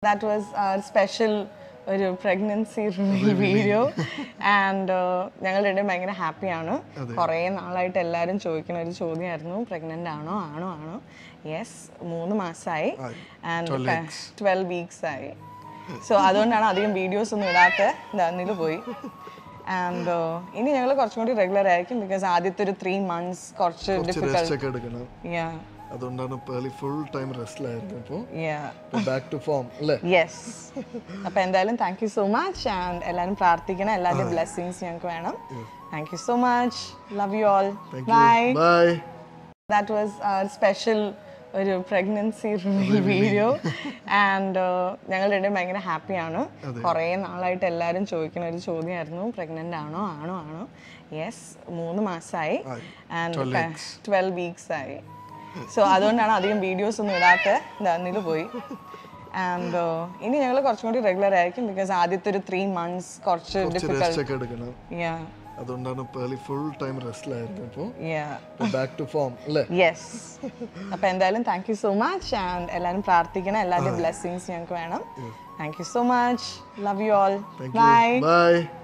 that was special ഒരു pregnancy reveal video and ഞങ്ങൾ രണ്ടും ഭയങ്കര ഹാപ്പിയാണ് കുറേ നാളായിട്ട് എല്ലാവരും ചോദിക്കുന്ന ഒരു ചോദ്യമായിരുന്നു പ്രഗ്നൻ്റ് ആണോ ആണോ ആണോ യെസ് മൂന്ന് മാസമായി ആൻഡ് ട്വൽവ് വീക്സ് ആയി സോ അതുകൊണ്ടാണ് അധികം വീഡിയോസ് ഒന്നും ഇടാത്ത ഇതാന്നിൽ പോയി ആൻഡ് ഇനി ഞങ്ങൾ കുറച്ചും കൂടി റെഗുലർ ആയിരിക്കും ബിക്കോസ് ആദ്യത്തെ ഒരു ത്രീ മന്ത്സ് കുറച്ച് റെസ്റ്റ് ഡിഫിക്കൽട്ട് ഒക്കെ എടുക്കണം യാ അതുകൊണ്ടാണ് പേളി ഫുൾ ടൈം റെസ്റ്റിലായിരുന്നു ഇപ്പോൾ യാ ബാക്ക് ടു ഫോം അല്ലേ യെസ് അപ്പൊ എന്തായാലും thank you so much and എല്ലാവരും പ്രാർത്ഥിക്കണം എല്ലാവരുടെയും ബ്ലെസ്സിങ്സ് ഞങ്ങൾക്ക് വേണം thank you so much love you all bye bye that was special ഒരു പ്രഗ്നൻസി റിവീൽ വീഡിയോ ആൻഡ് ഞങ്ങൾ രണ്ടും ഭയങ്കര ഹാപ്പിയാണ് കുറേ നാളായിട്ട് എല്ലാവരും ചോദിക്കുന്ന ഒരു ചോദ്യമായിരുന്നു പ്രഗ്നൻ്റ് ആണോ ആണോ ആണോ യെസ് മൂന്ന് മാസമായി ആൻഡ് ട്വൽവ് വീക്സ് ആയി സോ അതുകൊണ്ടാണ് അധികം വീഡിയോസ് ഒന്നും ഇടാത്ത ഇതാന്നിൽ പോയി ആൻഡ് ഇനി ഞങ്ങൾ കുറച്ചും കൂടി റെഗുലർ ആയിരിക്കും ബിക്കോസ് ആദ്യത്തെ ഒരു ത്രീ മന്ത്സ് കുറച്ച് റെസ്റ്റ് ഡിഫിക്കൽട്ട് ഒക്കെ എടുക്കണം യാ അതുകൊണ്ടാണ് പേളി ഫുൾ ടൈം റെസ്റ്റിലായിരുന്നു ഇപ്പോൾ യാ ബാക്ക് ടു ഫോം അല്ലേ യെസ് അപ്പൊ എന്തായാലും thank you so much and എല്ലാവരും പ്രാർത്ഥിക്കണം എല്ലാവരുടെയും ബ്ലെസ്സിങ്സ് ഞങ്ങൾക്ക് വേണം thank you so much love you all bye by